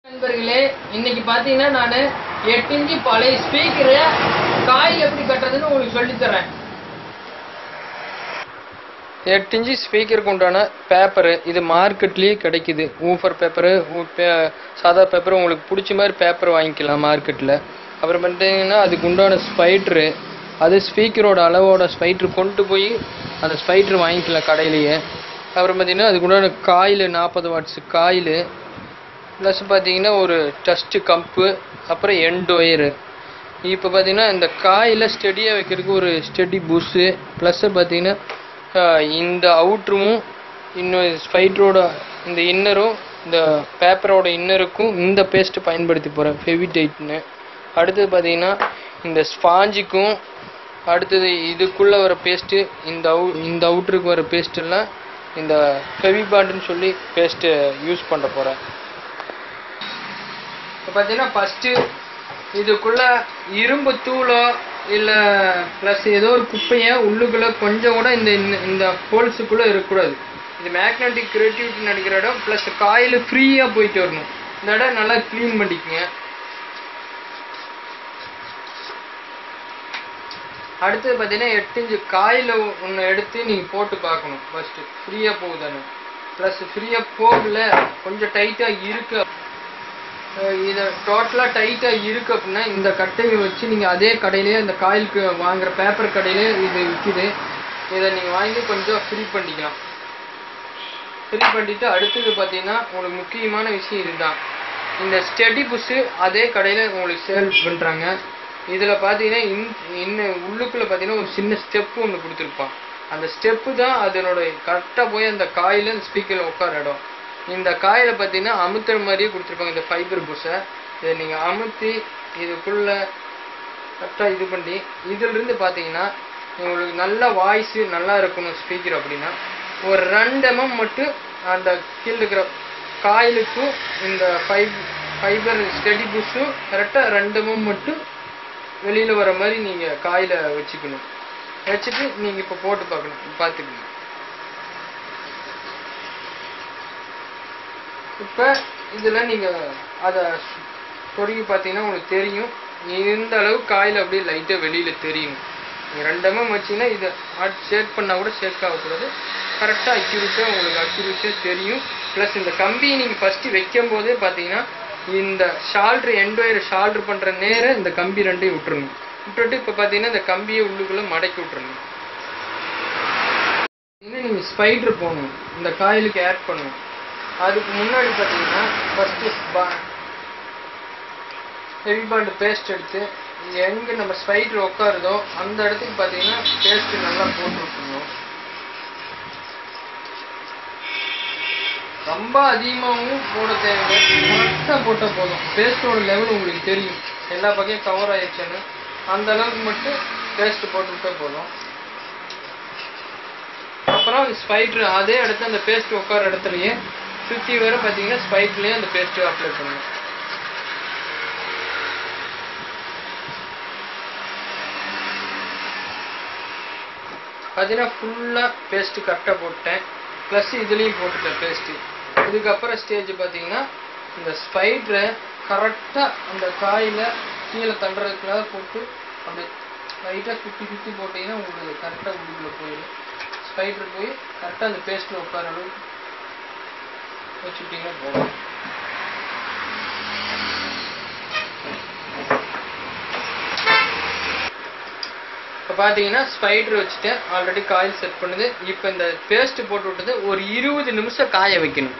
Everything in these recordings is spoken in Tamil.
நண்பர்களே இன்னைக்கு பார்த்தீங்கன்னா நான் எட்டு இன்ச்சு பழைய ஸ்பீக்கரை காயில் எப்படி கட்டுறதுன்னு உங்களுக்கு சொல்லித் தரேன் எட்டு இன்ச்சு ஸ்பீக்கருக்கு உண்டான பேப்பரு இது மார்க்கெட்லேயே கிடைக்குது ஊஃபர் பேப்பரு சாதா பேப்பர் உங்களுக்கு பிடிச்ச மாதிரி பேப்பர் வாங்கிக்கலாம் மார்க்கெட்டில் அப்புறம் பார்த்தீங்கன்னா அதுக்கு உண்டான ஸ்பைட்ரு அது ஸ்பீக்கரோட அளவோட ஸ்பைட்ரு கொண்டு போய் அந்த ஸ்பைட்ரு வாங்கிக்கலாம் கடையிலேயே அப்புறம் பார்த்தீங்கன்னா அதுக்கு உண்டான காயில் நாற்பது வாட்ஸ் காயில் ப்ளஸ் பார்த்தீங்கன்னா ஒரு டஸ்ட்டு கம்பு அப்புறம் எண்ட் ஒயரு இப்போ பார்த்தீங்கன்னா இந்த காயில் ஸ்டெடியாக வைக்கிறதுக்கு ஒரு ஸ்டெடி புஷ்ஷு ப்ளஸ்ஸு பார்த்தீங்கன்னா ஆஹ், இந்த அவுட்ரும் இன்னும் ஸ்பைட்ரோட இந்த இன்னரும் இந்த பேப்பரோட இன்னருக்கும் இந்த பேஸ்ட்டு பயன்படுத்தி போகிறேன் ஃபெவிடைட்னு அடுத்தது பார்த்தீங்கன்னா இந்த ஸ்பாஞ்சுக்கும் அடுத்தது இதுக்குள்ளே வர பேஸ்ட்டு இந்த அவு இந்த அவுட்ருக்கு வர பேஸ்ட்டெல்லாம் இந்த ஃபெவிபாண்டுன்னு சொல்லி பேஸ்ட்டு யூஸ் பண்ண போகிறேன் இப்போ பார்த்தீங்கன்னா ஃபஸ்ட்டு இதுக்குள்ள இரும்பு தூளோ இல்லை ப்ளஸ் ஏதோ ஒரு குப்பையை உள்ளுக்குள்ளே கொஞ்சம் கூட இந்த இந்த- இந்த ஹோல்ஸுக்குள்ளே இருக்கக்கூடாது இது மேக்னெட்டிக் கிரியேட்டிவிட்டி நடிக்கிற இடம் ப்ளஸ் காயில் ஃப்ரீயாக போயிட்டு வரணும் இந்த இடம் நல்லா க்ளீன் பண்ணிக்கங்க அடுத்தது பார்த்தீங்கன்னா எட்டு இன்ச்சு காயில் ஒன்று எடுத்து நீங்கள் போட்டு பார்க்கணும் ஃபஸ்ட்டு ஃப்ரீயாக போகுதானு ப்ளஸ் ஃப்ரீயாக போகல கொஞ்சம் டைட்டாக இருக்கு அஹ் இதை டோட்டலாக டைட்டாக இருக்கு அப்படின்னா இந்த கட்டையை வச்சு நீங்கள் அதே கடையிலேயே இந்த காயிலுக்கு வாங்குற பேப்பர் கடையிலே இது விற்கிது இதை நீங்கள் வாங்கி கொஞ்சம் ஃப்ரீ பண்ணிக்கலாம் ஃப்ரீ பண்ணிட்டு அடுத்தது பார்த்தீங்கன்னா உங்களுக்கு முக்கியமான விஷயம் இதுதான் இந்த ஸ்டெடி புஷ்ஷு அதே கடையில் உங்களுக்கு சேல் பண்ணுறாங்க இதில் பார்த்தீங்கன்னா இன் இன்னும் உள்ளுக்குள்ளே பார்த்தீங்கன்னா ஒரு சின்ன ஸ்டெப்பு ஒன்று கொடுத்துருப்பான் அந்த ஸ்டெப்பு தான் அதனோட கரெக்டாக போய் அந்த காயில் அந்த ஸ்பீக்கரில் உட்கார இடம் இந்த காயில் பார்த்தீங்கன்னா அமுத்துற மாதிரியே கொடுத்துருப்பாங்க இந்த ஃபைபர் புஷ்ஷை இதை நீங்கள் அமுத்தி இதுக்குள்ளே கரெக்டாக இது பண்ணி இதிலிருந்து பார்த்தீங்கன்னா உங்களுக்கு நல்ல வாய்ஸு நல்லா இருக்கணும் ஸ்பீக்கர் அப்படின்னா ஒரு ரெண்டு எம்எம் மட்டும் அந்த கீழே இருக்கிற காயிலுக்கும் இந்த ஃபைப் ஃபைபர் ஸ்டெடி புஷ்ஷும் கரெக்டாக ரெண்டு எம்எம் மட்டும் வெளியில் வர மாதிரி நீங்கள் காயில் வச்சுக்கணும் வச்சுட்டு நீங்கள் இப்போ போட்டு பார்க்கணும் பார்த்துக்கணும் இப்போ இதில் நீங்கள் அதை தொடங்கி பார்த்தீங்கன்னா உங்களுக்கு தெரியும் இந்த அளவு காயில் அப்படியே லைட்டாக வெளியில் தெரியும் நீங்கள் ரெண்டு எம்எம் வச்சிங்கன்னா இதை ஷேக் பண்ணால் கூட ஷேக் ஆகக்கூடாது கரெக்டாக அக்யூரேட்டாக உங்களுக்கு அக்யூரேட்டாக தெரியும் ப்ளஸ் இந்த கம்பியை நீங்கள் ஃபஸ்ட்டு வைக்கும் போதே பார்த்தீங்கன்னா இந்த ஷால்ட்ரு எண்ட் ஒயர் ஷால்ட்ரு பண்ணுற நேரம் இந்த கம்பி ரெண்டையும் விட்டுறணும் விட்டுட்டு இப்போ பார்த்தீங்கன்னா இந்த கம்பியை உள்ளுக்குள்ளே மடக்கி விட்டுறணும் இன்னும் நீங்கள் ஸ்பைட்ரு போடணும் இந்த காயிலுக்கு ஆட் பண்ணணும் அதுக்கு முன்னாடி பார்த்தீங்கன்னா ஃபஸ்ட்டு பா ஹெவி பாண்டு பேஸ்ட் எடுத்து எங்கே நம்ம ஸ்பைட்ரு உட்காருதோ அந்த இடத்துக்கு பார்த்தீங்கன்னா பேஸ்ட்டு நல்லா போட்டு விட்டுருணும் ரொம்ப அதிகமாகவும் போட தேவையில்லை கரெக்டாக போட்டால் போதும் பேஸ்ட்டோட லெவல் உங்களுக்கு தெரியும் எல்லா பக்கையும் கவர் ஆயிடுச்சுன்னு அந்த அளவுக்கு மட்டும் பேஸ்ட் போட்டு விட்டால் போதும் அப்புறம் ஸ்பைட்ரு அதே இடத்துல அந்த பேஸ்ட் உட்கார இடத்துலயே சுற்றி வர பார்த்தீங்கன்னா ஸ்பைட்லேயே அந்த பேஸ்ட்டு அப்ளை பண்ணணும் பார்த்தீங்கன்னா ஃபுல்லாக பேஸ்ட்டு கரெக்டாக போட்டேன் ப்ளஸ் இதுலேயும் போட்டுட்டேன் பேஸ்ட்டு இதுக்கப்புறம் ஸ்டேஜ் பார்த்தீங்கன்னா இந்த ஸ்பைட்ரை கரெக்டாக அந்த காயில் கீழே தண்டுறதுக்குள்ள போட்டு அப்படியே லைட்டாக சுற்றி சுற்றி போட்டிங்கன்னா உங்களுக்கு கரெக்டாக உள்ளுக்குள்ளே போயிடும் ஸ்பைட்ரு போய் கரெக்டாக அந்த பேஸ்ட்டில் உட்கார அளவுக்கு வச்சுட்டிங்கன்னா போதும் இப்போ பார்த்தீங்கன்னா ஸ்பைடர் வச்சுட்டேன் ஆல்ரெடி காயில் செட் பண்ணுது இப்போ இந்த பேஸ்ட் போட்டு விட்டது ஒரு இருபது நிமிஷம் காய வைக்கணும்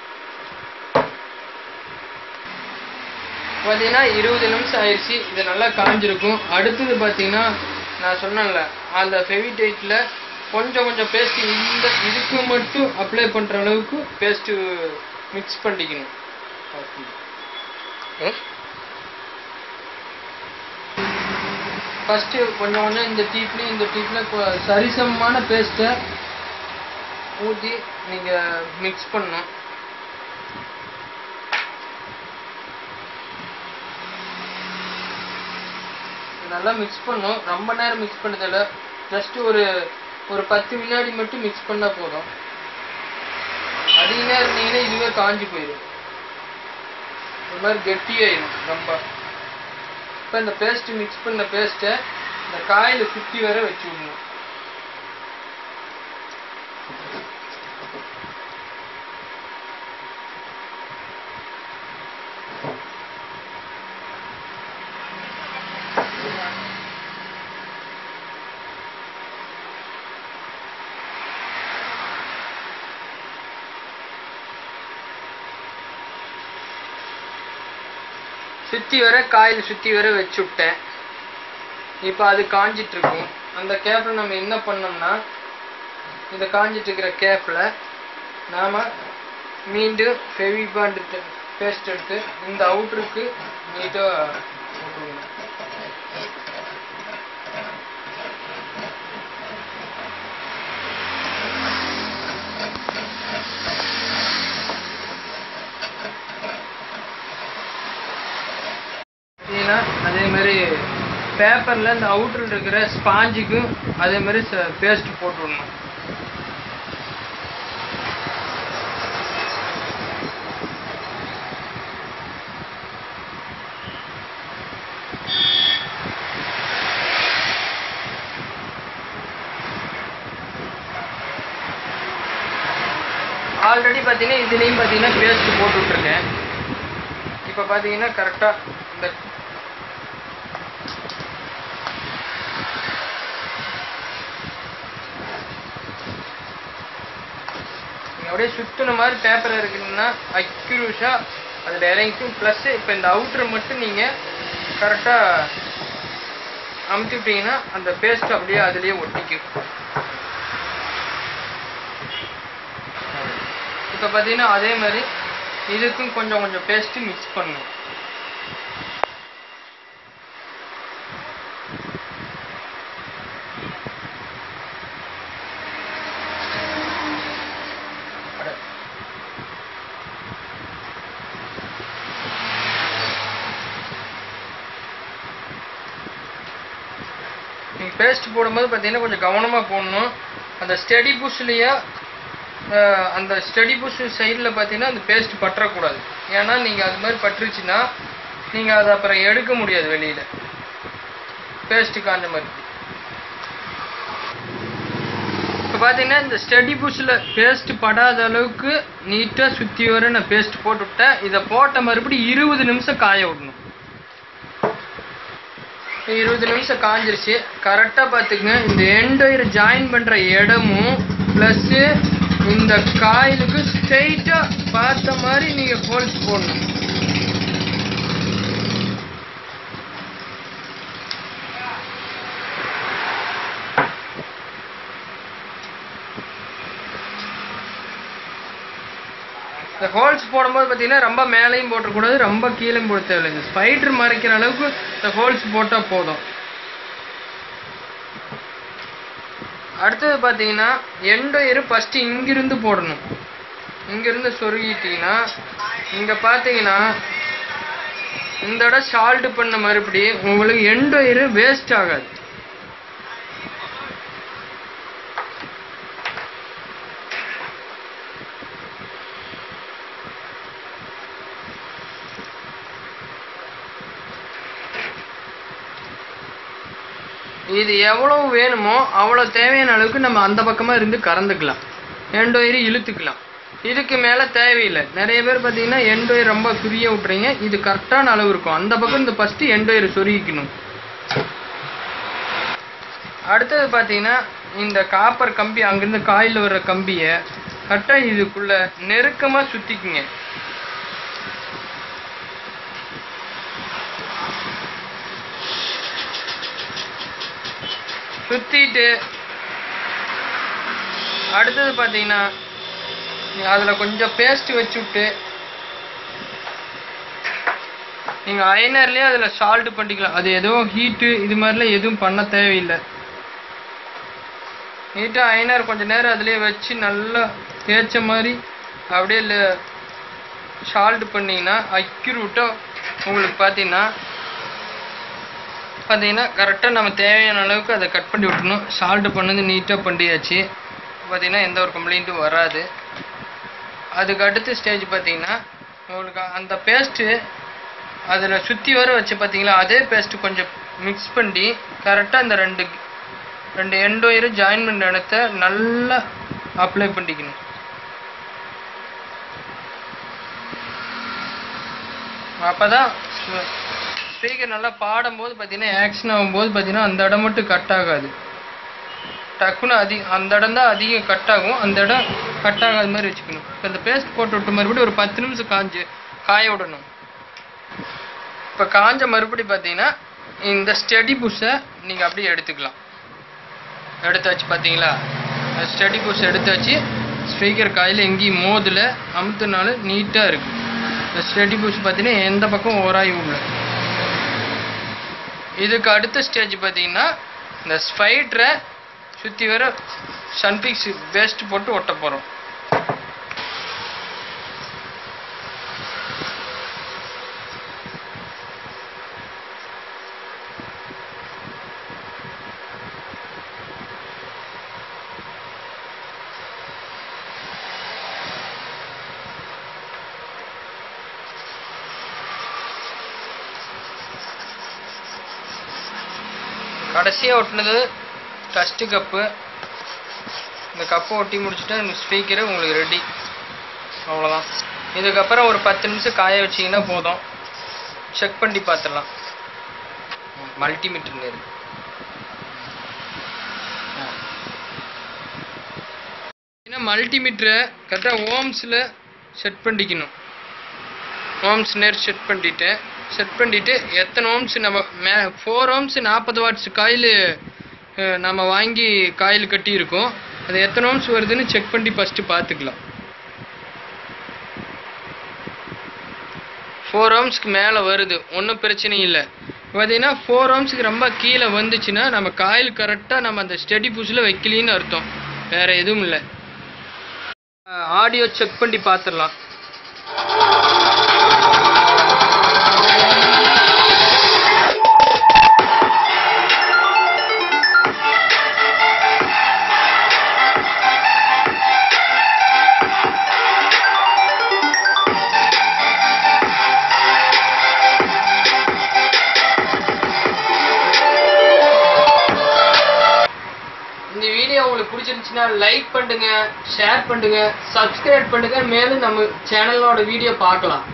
பார்த்தீங்கன்னா இருபது நிமிஷம் ஆயிடுச்சு இது நல்லா காஞ்சிருக்கும் அடுத்தது பார்த்தீங்கன்னா நான் சொன்னேன்ல அந்த ஃபெவிடைட்டில் கொஞ்சம் கொஞ்சம் பேஸ்ட் இந்த இதுக்கு மட்டும் அப்ளை பண்ணுற அளவுக்கு பேஸ்ட்டு மிக்ஸ் பண்ணிக்கணும் ஃபஸ்ட்டு கொஞ்சம் கொஞ்சம் இந்த டீப்லேயும் இந்த டீப்பில் சரிசமமான பேஸ்ட்டை ஊற்றி நீங்கள் மிக்ஸ் பண்ணணும் நல்லா மிக்ஸ் பண்ணும் ரொம்ப நேரம் மிக்ஸ் பண்ணதில்ல ஜஸ்ட் ஒரு ஒரு பத்து வினாடி மட்டும் மிக்ஸ் பண்ணால் போதும் அதிக நேரம் இருந்தீங்கன்னா இதுவே காஞ்சி போயிடும் ஒரு மாதிரி கெட்டியாயிடும் ரொம்ப இப்போ இந்த பேஸ்ட் மிக்ஸ் பண்ண பேஸ்ட்டை இந்த காயில் சுற்றி வர வச்சு விடணும் சுற்றி வர காயில் சுற்றி வர வச்சு விட்டேன் இப்போ அது காஞ்சிட்டு இருக்கும் அந்த கேப்பில் நம்ம என்ன பண்ணோம்னா இந்த காஞ்சிட்டு இருக்கிற கேப்பில் நாம் மீண்டும் ஃபெவி பாண்டு பேஸ்ட் எடுத்து இந்த அவுட்ருக்கு நீட்டாக போட்டுருங்க பார்த்தீங்கன்னா அதே மாதிரி பேப்பரில் இந்த அவுட்டரில் இருக்கிற ஸ்பாஞ்சுக்கும் அதே மாதிரி பேஸ்ட் போட்டு விடணும் ஆல்ரெடி பார்த்தீங்கன்னா இதுலேயும் பார்த்தீங்கன்னா பேஸ்ட் போட்டு விட்ருக்கேன் இப்போ பார்த்தீங்கன்னா கரெக்டாக இந்த நீங்கள் அப்படியே சுற்றின மாதிரி பேப்பர் இருக்குன்னா அக்யூரஸாக அதில் இறங்கிக்கும் ப்ளஸ் இப்போ இந்த அவுட்ரு மட்டும் நீங்கள் கரெக்டாக அமுத்தி விட்டீங்கன்னா அந்த பேஸ்ட் அப்படியே அதுலேயே ஒட்டிக்கும் இப்போ பார்த்தீங்கன்னா அதே மாதிரி இதுக்கும் கொஞ்சம் கொஞ்சம் பேஸ்ட்டு மிக்ஸ் பண்ணணும் நீங்கள் பேஸ்ட் போடும்போது பார்த்தீங்கன்னா கொஞ்சம் கவனமாக போடணும் அந்த ஸ்டெடி புஷ்லேயே அந்த ஸ்டெடி புஷ் சைடில் பார்த்தீங்கன்னா அந்த பேஸ்ட் பற்றக்கூடாது ஏன்னா நீங்கள் அது மாதிரி பட்டுருச்சுன்னா நீங்கள் அதை அப்புறம் எடுக்க முடியாது வெளியில் பேஸ்ட் காஞ்ச மாதிரி இப்போ பார்த்தீங்கன்னா இந்த ஸ்டெடி புஷ்ஷில் பேஸ்ட் படாத அளவுக்கு நீட்டாக சுற்றி வர நான் பேஸ்ட் போட்டு விட்டேன் இதை போட்ட மறுபடியும் இருபது நிமிஷம் காய விடணும் இருபது நிமிஷம் காஞ்சிருச்சு கரெக்டாக பார்த்துக்குங்க இந்த எண்டொயர் ஜாயின் பண்ணுற இடமும் ப்ளஸ்ஸு இந்த காயிலுக்கு ஸ்ட்ரெயிட்டாக பார்த்த மாதிரி நீங்கள் ஹோல்ஸ் போடணும் இந்த ஹோல்ஸ் போடும்போது பார்த்தீங்கன்னா ரொம்ப மேலேயும் போட்டக்கூடாது ரொம்ப கீழேயும் போட தேவையில்லை இந்த ஸ்பைடர் மறைக்கிற அளவுக்கு இந்த ஹோல்ஸ் போட்டால் போதும் அடுத்தது பார்த்தீங்கன்னா எண்டொயரு ஃபஸ்ட்டு இங்கிருந்து போடணும் இங்கிருந்து சொருகிட்டீங்கன்னா இங்கே பார்த்தீங்கன்னா இந்த இடம் சால்ட் பண்ண மறுபடி உங்களுக்கு எண்டொயரு வேஸ்ட் ஆகாது இது எவ்வளவு வேணுமோ அவ்வளோ தேவையான அளவுக்கு நம்ம அந்த பக்கமாக இருந்து கறந்துக்கலாம் எண்டோயிரி இழுத்துக்கலாம் இதுக்கு மேலே தேவையில்லை நிறைய பேர் பார்த்தீங்கன்னா எண்டோயர் ரொம்ப ஃப்ரீயாக விட்றீங்க இது கரெக்டான அளவு இருக்கும் அந்த பக்கம் இந்த ஃபஸ்ட்டு எண்டோயர் சொருகிக்கணும் அடுத்தது பார்த்தீங்கன்னா இந்த காப்பர் கம்பி அங்கேருந்து காயில் வர்ற கம்பியை கரெக்டாக இதுக்குள்ள நெருக்கமாக சுற்றிக்குங்க சுற்றிட்டு அடுத்தது பார்த்தீங்கன்னா அதில் கொஞ்சம் பேஸ்ட் வச்சு விட்டு நீங்கள் அயனர்லேயே அதில் சால்ட் பண்ணிக்கலாம் அது எதுவும் ஹீட்டு இது மாதிரிலாம் எதுவும் பண்ண தேவையில்லை நீட்டாக அயனர் கொஞ்ச நேரம் அதிலே வச்சு நல்லா தேய்ச்ச மாதிரி அப்படியே சால்ட் பண்ணிங்கன்னா அக்யூரூட்டாக உங்களுக்கு பார்த்தீங்கன்னா பார்த்தீங்கன்னா கரெக்டாக நம்ம தேவையான அளவுக்கு அதை கட் பண்ணி விட்டணும் சால்ட் பண்ணது நீட்டாக பண்ணியாச்சு பார்த்தீங்கன்னா எந்த ஒரு கம்ப்ளைண்ட்டும் வராது அதுக்கு அடுத்த ஸ்டேஜ் பார்த்தீங்கன்னா உங்களுக்கு அந்த பேஸ்ட்டு அதில் சுற்றி வர வச்சு பார்த்தீங்களா அதே பேஸ்ட் கொஞ்சம் மிக்ஸ் பண்ணி கரெக்டாக இந்த ரெண்டு ரெண்டு எண்ட் ஒயரு ஜாயின் பண்ண இடத்த நல்லா அப்ளை பண்ணிக்கணும் அப்போ தான் ஸ்பீக்கர் நல்லா பாடும்போது பார்த்தீங்கன்னா ஆக்ஷன் ஆகும்போது பார்த்தீங்கன்னா அந்த இடம் மட்டும் கட் ஆகாது டக்குன்னு அதி அந்த இடம் தான் அதிகம் கட் ஆகும் அந்த இடம் கட் ஆகாத மாதிரி வச்சுக்கணும் இப்போ இந்த பேஸ்ட் போட்டு விட்டு மறுபடியும் ஒரு பத்து நிமிஷம் காஞ்சு காய விடணும் இப்போ காஞ்ச மறுபடி பார்த்தீங்கன்னா இந்த ஸ்டெடி புஷ்ஷை நீங்கள் அப்படியே எடுத்துக்கலாம் எடுத்தாச்சு பார்த்தீங்களா ஸ்டெடி புஷ் எடுத்தாச்சு ஸ்பீக்கர் காயில் எங்கேயும் மோதில் அமுத்துனாலும் நீட்டாக இருக்குது இந்த ஸ்டெடி புஷ் பார்த்தீங்கன்னா எந்த பக்கம் ஓராய் உள்ள இதுக்கு அடுத்த ஸ்டேஜ் பார்த்தீங்கன்னா இந்த ஸ்பைட்ரை சுற்றி வர சன்பிக்ஸ் பேஸ்ட் போட்டு ஒட்ட போகிறோம் கடைசியாக ஒட்டினது டஸ்ட்டு கப்பு இந்த கப்பை ஒட்டி முடிச்சுட்டா இந்த ஸ்பீக்கரு உங்களுக்கு ரெடி அவ்வளோதான் இதுக்கப்புறம் ஒரு பத்து நிமிஷம் காய வச்சிங்கன்னா போதும் செக் பண்ணி பார்த்துடலாம் மல்டிமீட்டர் இது ஏன்னா மல்டிமீட்டரை கரெக்டாக ஓம்ஸில் செட் பண்ணிக்கணும் ஓம்ஸ் நேர் செட் பண்ணிட்டு செட் பண்ணிட்டு எத்தனை ஓம்ஸ் நம்ம மே ஃபோர் ஓம்ஸ் நாற்பது வாட்ஸ் காயில் நம்ம வாங்கி காயில் கட்டியிருக்கோம் அது எத்தனை ஓம்ஸ் வருதுன்னு செக் பண்ணி ஃபஸ்ட்டு பார்த்துக்கலாம் ஃபோர் ஓம்ஸ்க்கு மேலே வருது ஒன்றும் பிரச்சனை இல்லை பார்த்தீங்கன்னா ஃபோர் ஓம்ஸுக்கு ரொம்ப கீழே வந்துச்சுன்னா நம்ம காயில் கரெக்டாக நம்ம அந்த ஸ்டெடி புஷில் வைக்கலின்னு அர்த்தம் வேறு எதுவும் இல்லை ஆடியோ செக் பண்ணி பார்த்துடலாம் இந்த வீடியோ உங்களுக்கு பிடிச்சிருந்துச்சுன்னா லைக் பண்ணுங்க ஷேர் பண்ணுங்க சப்ஸ்கிரைப் பண்ணுங்க மேலும் நம்ம சேனலோட வீடியோ பார்க்கலாம்